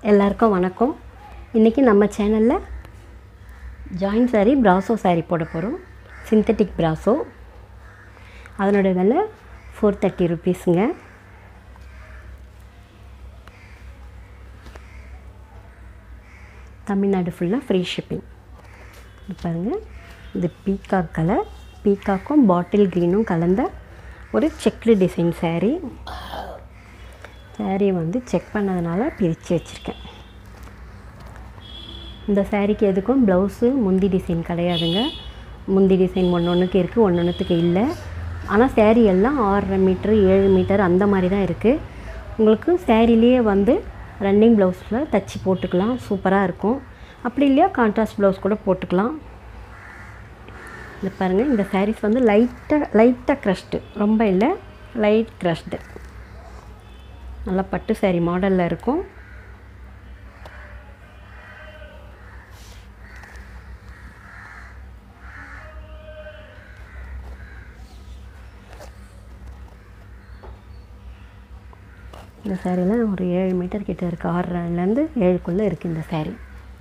எல்லாருக்கும் வணக்கம் இன்றைக்கி நம்ம சேனலில் ஜாயின் saree பிராசோ saree போட போகிறோம் சிந்தட்டிக் பிராசோ அதனோட விலை ஃபோர் தேர்ட்டி ருபீஸுங்க தமிழ்நாடு ஃபுல்லாக ஃப்ரீ ஷிப்பிங் இது பாருங்கள் இது பீகாக் கலர் பீகாக்கும் பாட்டில் க்ரீனும் கலந்த ஒரு செக்டு டிசைன் saree saree வந்து செக் பண்ணதுனால பிரித்து வச்சுருக்கேன் இந்த சாரீக்கு எதுக்கும் ப்ளவுஸு முந்தி டிசைன் கிடையாதுங்க முந்தி டிசைன் ஒன்று ஒன்றுக்கு இருக்குது ஒன்று ஒன்றுத்துக்கு இல்லை ஆனால் saree எல்லாம் ஆறரை மீட்ரு ஏழு மீட்டர் அந்த மாதிரி தான் இருக்குது உங்களுக்கு சேரீலேயே வந்து ரன்னிங் ப்ளவுஸில் தச்சு போட்டுக்கலாம் சூப்பராக இருக்கும் அப்படி இல்லையா கான்ட்ராஸ்ட் ப்ளவுஸ் கூட போட்டுக்கலாம் இந்த பாருங்கள் இந்த sarees வந்து லைட்டாக லைட்டாக க்ரஷ்டு ரொம்ப இல்லை லைட் க்ரஷ்டு நல்லா பட்டு saree மாடலில் இருக்கும் இந்த சேரீலாம் ஒரு ஏழு மீட்டர் கிட்ட இருக்குது ஆறரைலேருந்து ஏழுக்குள்ளே இருக்குது இந்த saree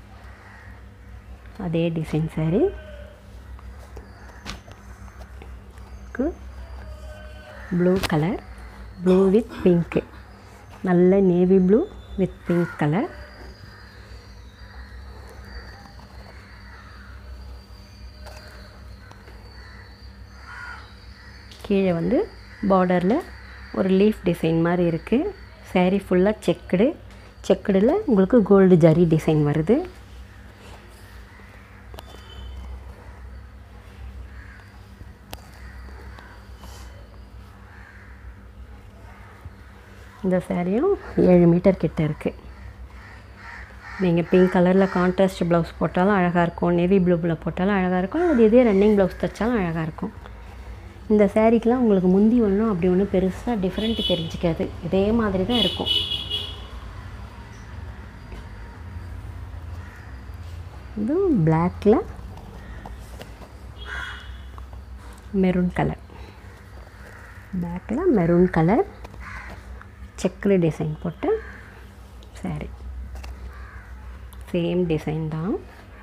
அதே design saree blue colour blue with pink நல்ல navy blue with pink colour கீழே வந்து பார்டரில் ஒரு லீஃப் டிசைன் மாதிரி இருக்குது saree ஃபுல்லாக செக்குடு செக்குடில் உங்களுக்கு கோல்டு ஜரி டிசைன் வருது இந்த சேரீயும் ஏழு மீட்டர் கிட்ட இருக்குது நீங்கள் பிங்க் கலரில் கான்ட்ராஸ்ட் ப்ளவுஸ் போட்டாலும் அழகாக இருக்கும் நேவி ப்ளூவில் போட்டாலும் அழகாக இருக்கும் அது இதே ரன்னிங் ப்ளவுஸ் தைச்சாலும் அழகாக இருக்கும் இந்த சேரீக்கெலாம் உங்களுக்கு முந்தி ஒன்றும் அப்படி ஒன்றும் பெருசாக டிஃப்ரெண்ட் தெரிஞ்சிக்காது இதே மாதிரி தான் இருக்கும் இது பிளாக்கில் மெரூன் கலர் பிளாக்கில் மெரூன் கலர் செக்குடு டிசைன் போட்டு சாரி சேம் டிசைன் தான்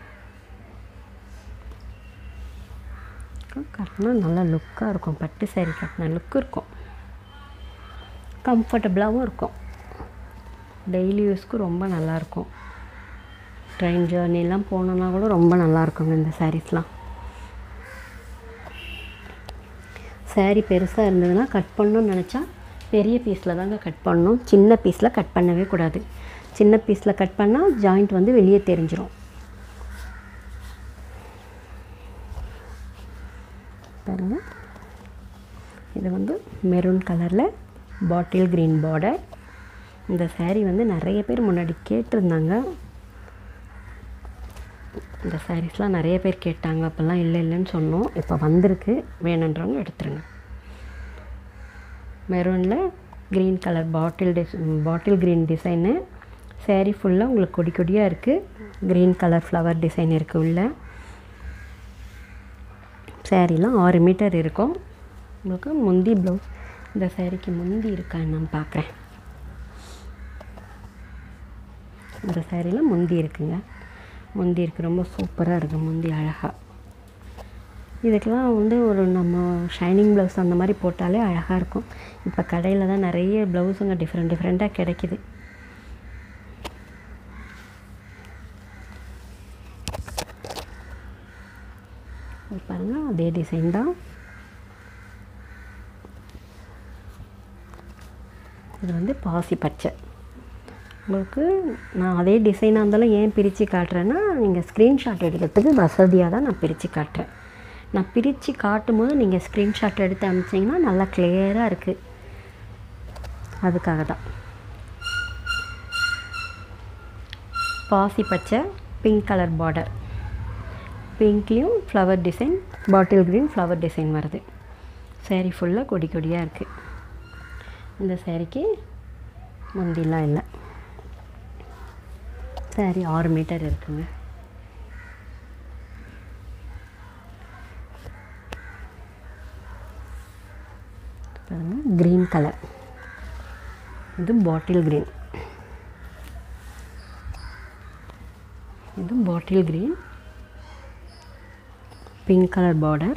கட்டினா நல்லா லுக்காக இருக்கும் பட்டு சாரீ கட்டின லுக் இருக்கும் கம்ஃபர்டபுளாகவும் இருக்கும் டெய்லி யூஸ்க்கு ரொம்ப நல்லாயிருக்கும் ட்ரெயின் ஜேர்னிலாம் போனோன்னா கூட ரொம்ப நல்லா இருக்குங்க இந்த சாரீஸ்லாம் சாரீ பெருசாக இருந்ததுன்னா கட் பண்ணணும்னு நினச்சா பெரிய பீஸில் தாங்க கட் பண்ணணும் சின்ன பீஸில் கட் பண்ணவே கூடாது சின்ன பீஸில் கட் பண்ணால் ஜாயிண்ட் வந்து வெளியே தெரிஞ்சிரும் பாருங்க இது வந்து மெரூன் கலரில் பாட்டில் க்ரீன் பார்டர் இந்த saree வந்து நிறைய பேர் முன்னாடி கேட்டிருந்தாங்க இந்த சாரீஸ்லாம் நிறைய பேர் கேட்டாங்க அப்போல்லாம் இல்லை இல்லைன்னு சொன்னோம் இப்போ வந்திருக்கு வேணுன்றவங்க எடுத்துருங்க மெரூனில் க்ரீன் கலர் பாட்டில் டிஸ் பாட்டில் க்ரீன் டிசைனு saree ஃபுல்லாக உங்களுக்கு கொடி கொடியாக இருக்குது க்ரீன் கலர் ஃப்ளவர் டிசைன் இருக்குது உள்ள சேரீலாம் ஆறு மீட்டர் இருக்கும் உங்களுக்கு முந்தி ப்ளவுஸ் இந்த சேரீக்கு முந்தி இருக்கா நான் பார்க்குறேன் இந்த சேரீயில் முந்தி இருக்குங்க முந்தி இருக்குது ரொம்ப சூப்பராக இருக்குது முந்தி அழகாக இதுக்கெல்லாம் வந்து ஒரு நம்ம ஷைனிங் ப்ளவுஸ் அந்த மாதிரி போட்டாலே அழகாக இருக்கும் இப்போ கடையில் தான் நிறைய ப்ளவுஸுங்க டிஃப்ரெண்ட் டிஃப்ரெண்ட்டாக கிடைக்கிது இது பாருங்க அதே டிசைன் தான் இது வந்து பாசி பச்சை உங்களுக்கு நான் அதே டிசைனாக இருந்தாலும் ஏன் பிரித்து காட்டுறேன்னா நீங்கள் ஸ்க்ரீன்ஷாட் எடுக்கிறதுக்கு வசதியாக தான் நான் பிரித்து காட்டுறேன் நான் பிரித்து காட்டும் போது நீங்கள் ஸ்க்ரீன்ஷாட் எடுத்து அனுப்பிச்சிங்கன்னா நல்லா கிளியராக இருக்குது அதுக்காக தான் பாசி பச்சை பிங்க் கலர் பார்டர் பிங்க்லேயும் flower design bottle green flower design வருது சேரீ ஃபுல்லாக கொடி கொடியாக இருக்குது இந்த சேரீக்கு முந்திலாம் இல்லை சேரீ ஆறு மீட்டர் இருக்குங்க பாருங்கள் க்ரீன் கலர் இது பாட்டில் க்ரீன் இது bottle green pink colour border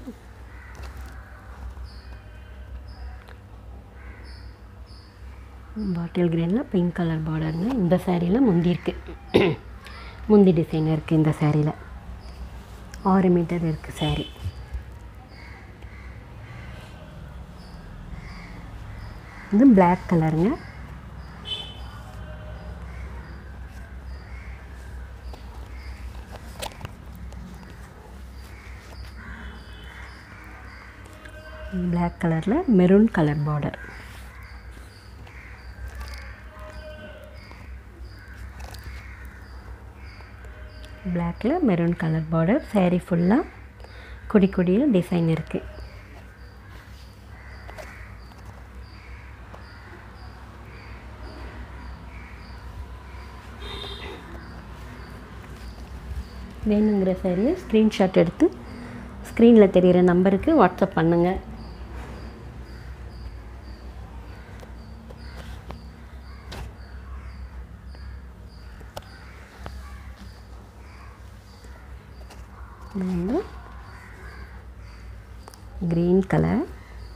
bottle க்ரீனில் பிங்க் கலர் பார்டருங்க இந்த சேரீயில் முந்தி இருக்குது முந்தி டிசைன் இருக்குது இந்த சேரீயில் ஆறு மீட்டர் இருக்குது சேரீ இது பிளாக் கலருங்க பிளாக் கலரில் மெரூன் கலர் பார்டர் பிளாக்கில் மெரூன் கலர் பார்டர் சேரீ ஃபுல்லாக கொடி கொடியில் டிசைன் இருக்குது வேணுங்கிற சாரியை ஸ்க்ரீன்ஷாட் எடுத்து ஸ்க்ரீனில் தெரிகிற நம்பருக்கு வாட்ஸ்அப் பண்ணுங்கள் இது வந்து க்ரீன் கலர்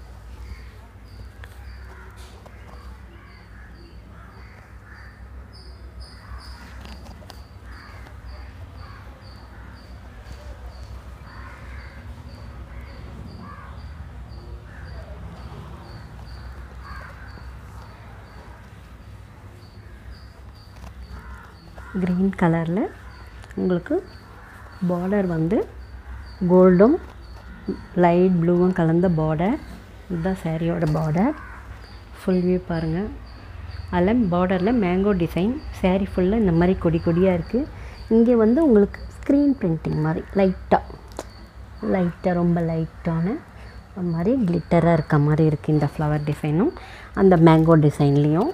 க்ரீன் கலரில் உங்களுக்கு பார்டர் வந்து கோல்டும் லைட் ப்ளூவும் கலந்த பார்டர் இதுதான் சேரீயோட பார்டர் ஃபுல் வியூ பாருங்கள் அதில் பார்டரில் மேங்கோ டிசைன் சேரீ ஃபுல்லாக இந்த மாதிரி கொடி கொடியாக இருக்குது இங்கே வந்து உங்களுக்கு ஸ்க்ரீன் பிரிண்டிங் மாதிரி லைட்டாக லைட்டாக ரொம்ப லைட்டான ஒரு மாதிரி கிளிட்டராக இருக்க மாதிரி இருக்குது இந்த ஃப்ளவர் டிசைனும் அந்த மேங்கோ டிசைன்லேயும்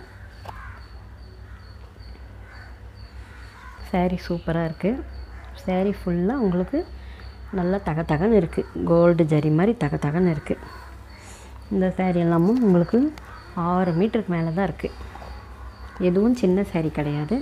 சேரீ சூப்பராக இருக்குது சேரீ ஃபுல்லாக உங்களுக்கு நல்லா தக தகன்னு இருக்குது கோல்டு ஜரி மாதிரி தக தகன்னு இருக்குது இந்த சேரீ எல்லாமும் உங்களுக்கு ஆறு மீட்டருக்கு மேலே தான் இருக்குது எதுவும் சின்ன சேரீ கிடையாது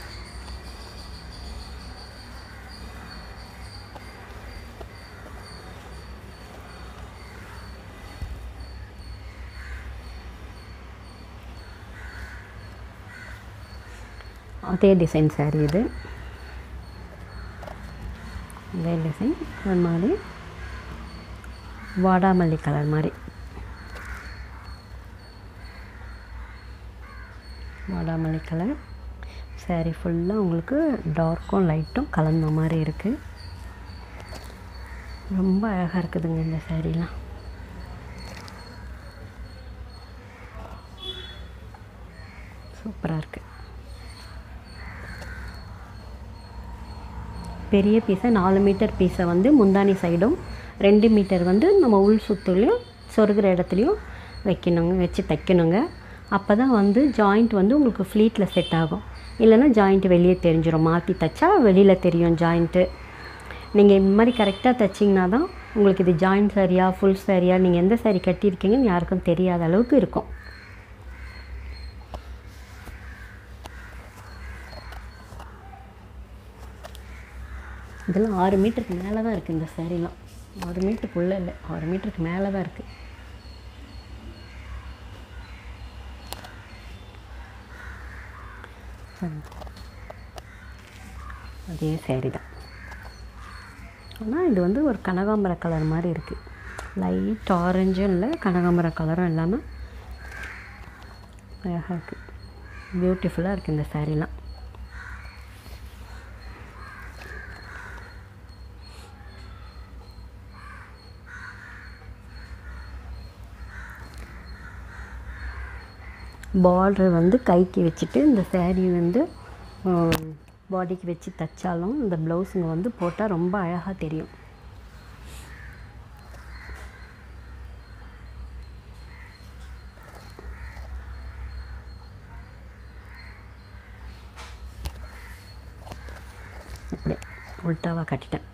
அதே டிசைன் சாரீ இது இதே டிசைன் அது மாதிரி வாடாமல்லி கலர் மாதிரி வாடாமல்லி கலர் சாரீ ஃபுல்லாக உங்களுக்கு டார்க்கும் லைட்டும் கலந்த மாதிரி இருக்குது ரொம்ப அழகாக இருக்குதுங்க இந்த சாரீலாம் சூப்பராக இருக்குது பெரிய பீஸை நாலு மீட்டர் பீஸை வந்து முந்தானி சைடும் ரெண்டு மீட்டர் வந்து நம்ம உள் சுத்துலையும் சொருகிற இடத்துலையும் வைக்கணுங்க வச்சு தைக்கணுங்க அப்போ தான் வந்து ஜாயிண்ட் வந்து உங்களுக்கு ஃப்ளீட்டில் செட் ஆகும் இல்லைன்னா ஜாயிண்ட் வெளியே தெரிஞ்சிடும் மாற்றி தைச்சா வெளியில் தெரியும் ஜாயிண்ட்டு நீங்கள் இந்த மாதிரி கரெக்டாக தைச்சிங்கன்னா தான் உங்களுக்கு இது ஜாயிண்ட் சரியா ஃபுல் சரியா நீங்கள் எந்த சாரி கட்டியிருக்கீங்கன்னு யாருக்கும் தெரியாத அளவுக்கு இருக்கும் இதெல்லாம் ஆறு மீட்டருக்கு மேலே தான் இருக்குது இந்த சேரீலாம் ஆறு மீட்டருக்குள்ளே இல்லை ஆறு மீட்டருக்கு மேலே தான் இருக்குது அதே சேரீ தான் ஆனால் இது வந்து ஒரு கனகாம்பர கலர் மாதிரி இருக்குது லைட் ஆரஞ்சும் இல்லை கனகாம்பர கலரும் இல்லாமல் அழகாக இருக்குது பியூட்டிஃபுல்லாக இருக்குது இந்த சேரீலாம் பார்டர் வந்து கைக்கு வச்சுட்டு இந்த சேரீ வந்து பாடிக்கு வச்சு தைச்சாலும் இந்த ப்ளவுஸுங்க வந்து போட்டால் ரொம்ப அழகாக தெரியும் இப்படி உல்ட்டாவாக கட்டிட்டேன்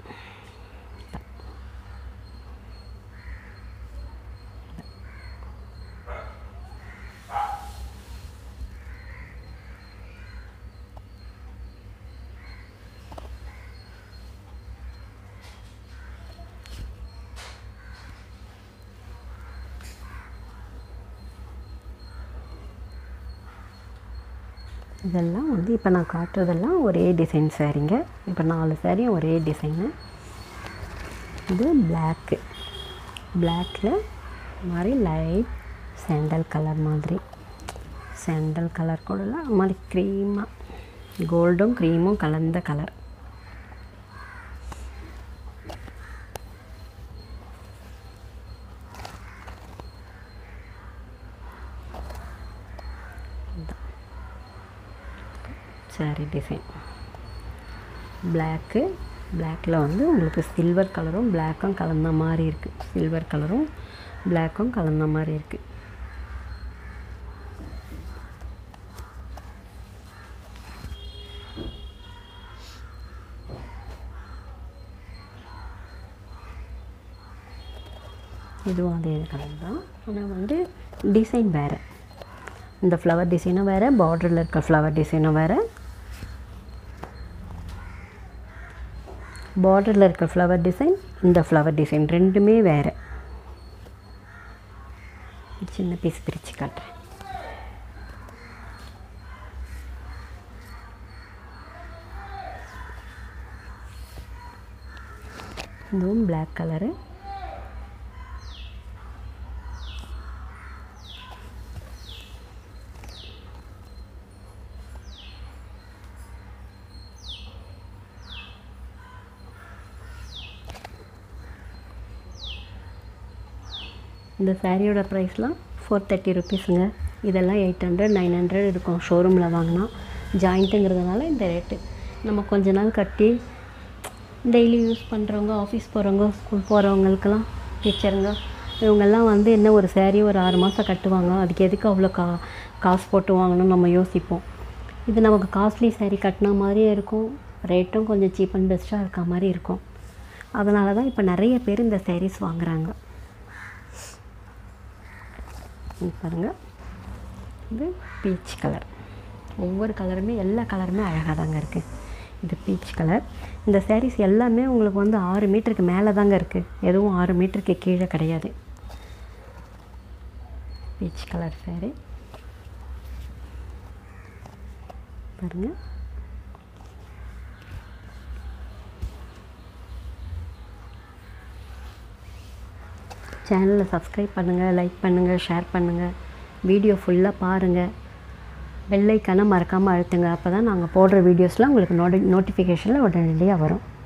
இதெல்லாம் வந்து இப்போ நான் காட்டுறதெல்லாம் ஒரே டிசைன் சாரீங்க இப்போ நாலு சாரியும் ஒரே டிசைனு இது பிளாக்கு பிளாக்கில் மாதிரி லைட் சாண்டல் கலர் மாதிரி சாண்டல் கலர் கூட மாதிரி க்ரீமாக கோல்டும் க்ரீமும் கலந்த கலர் சாரி டிசைன் பிளாக்கு பிளாக்கில் வந்து உங்களுக்கு சில்வர் கலரும் பிளாக்கும் கலந்த மாதிரி இருக்குது சில்வர் கலரும் பிளாக்கும் கலந்த மாதிரி இருக்குது இதுவும் அதே கலர் தான் ஆனால் வந்து டிசைன் வேறு இந்த ஃப்ளவர் டிசைனும் வேறு பார்டரில் இருக்க ஃப்ளவர் டிசைனும் வேறு பார்டரில் இருக்க ஃப்ளவர் டிசைன் இந்த ஃப்ளவர் டிசைன் ரெண்டுமே வேறு சின்ன பீஸ் பிரித்து காட்டுறேன் இதுவும் பிளாக் கலரு இந்த சாரியோட ப்ரைஸ்லாம் ஃபோர் தேர்ட்டி ருபீஸுங்க இதெல்லாம் எயிட் ஹண்ட்ரட் நைன் ஹண்ட்ரட் இருக்கும் ஷோரூமில் வாங்கினா ஜாயிண்ட்டுங்கிறதுனால இந்த ரேட்டு நம்ம கொஞ்ச நாள் கட்டி டெய்லி யூஸ் பண்ணுறவங்க ஆஃபீஸ் போகிறவங்க ஸ்கூல் போகிறவங்களுக்கெல்லாம் டீச்சருங்க இவங்கெல்லாம் வந்து என்ன ஒரு சேரீ ஒரு ஆறு மாதம் கட்டுவாங்க அதுக்கு எதுக்கு அவ்வளோ கா காசு போட்டு வாங்கணும்னு நம்ம யோசிப்போம் இது நமக்கு காஸ்ட்லி சேரீ கட்டின மாதிரியே இருக்கும் ரேட்டும் கொஞ்சம் சீப் அண்ட் பெஸ்ட்டாக இருக்க மாதிரி இருக்கும் அதனால தான் இப்போ நிறைய பேர் இந்த சாரீஸ் வாங்குகிறாங்க இது பாருங்கள் இது பீச் கலர் ஒவ்வொரு கலருமே எல்லா கலருமே அழகாக தாங்க இருக்குது இது பீச் கலர் இந்த சாரீஸ் எல்லாமே உங்களுக்கு வந்து ஆறு மீட்டருக்கு மேலே தாங்க இருக்குது எதுவும் ஆறு மீட்டருக்கு கீழே கிடையாது பீச் கலர் சாரீ பாருங்கள் சேனலை சப்ஸ்கிரைப் பண்ணுங்கள் லைக் பண்ணுங்கள் ஷேர் பண்ணுங்கள் வீடியோ ஃபுல்லாக பாருங்கள் பெல்லைக்கான மறக்காமல் அழுத்துங்க அப்போ தான் நாங்கள் போடுற வீடியோஸ்லாம் உங்களுக்கு நோட்டி நோட்டிஃபிகேஷனில் உடனடியாக வரும்